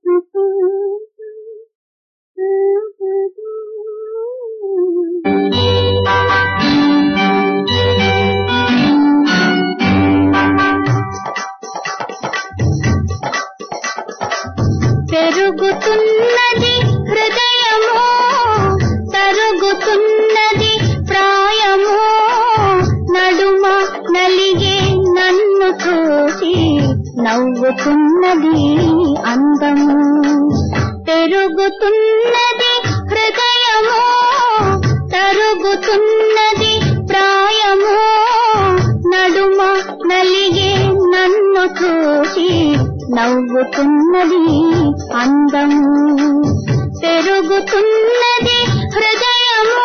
పెరుగుతున్నది హృదయము తరుగుతున్నది ప్రాయము నడుమ నలిగే నన్ను చూసి నవ్వుతున్నది అందము పెరుగుతున్నది హృదయము తరుగుతున్నది ప్రాయము నడుమ నలిగే నన్ను చూసి నవ్వుతున్నది అందము పెరుగుతున్నది హృదయము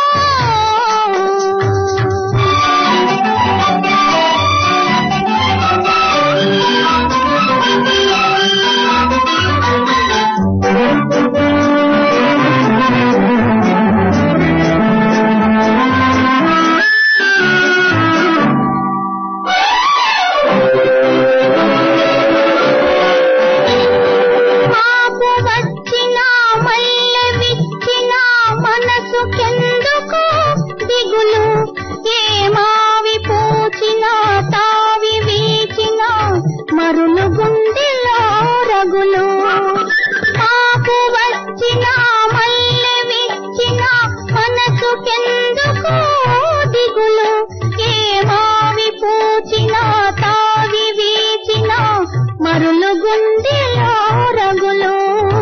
మాపు వచ్చిన మల్లె విచ్చిన మనసుకెందుకు దిగులు ఏ మావి పూచిన తావి వీచిన మరులు గుండెలో రగులు మాపు వచ్చిన మల్లె విచ్చిన మనసుకెందుకు దిగులు ఏ మావి పూచిన తావి వీచిన మరులు గుండెలో రగులు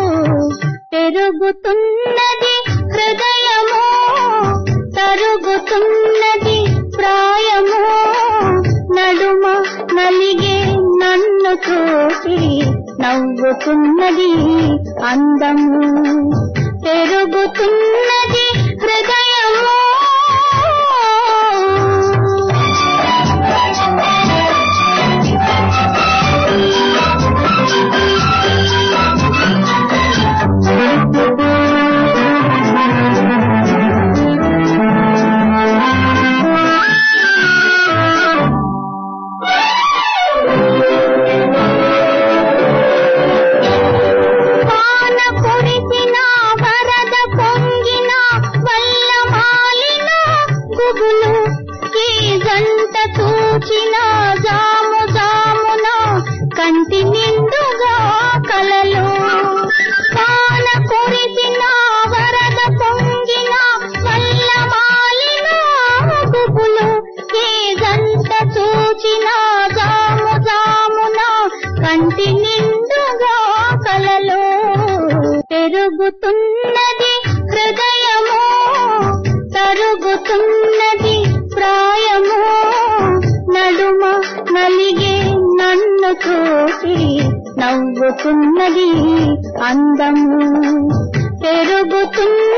పెరుగుతున్నది హృదయము తరుగుతున్నది ప్రాయము నడుమ నలిగే నన్ను చూసి నవ్వుతున్నది అందము పెరుగుతున్నది హృదయము వాన కురిసిన వరద పొంగిన వల్ల మాలిన గుబులు ఈ గంట చూచిన జాము జామున కంటి నిండుగా కలలు వాన కురిసిన వరద పొంగిన వల్ల మాలిన గుబులు ఈ గంట చూచిన జాము జామున కంటి నిండుగా కలలు పెరుగుతున్నది హృదయము తరుగుతున్నది ప్రాయము నడుమ నలిగే నన్ను చూసి నవ్వుతున్నది అందము పెరుగుతున్నది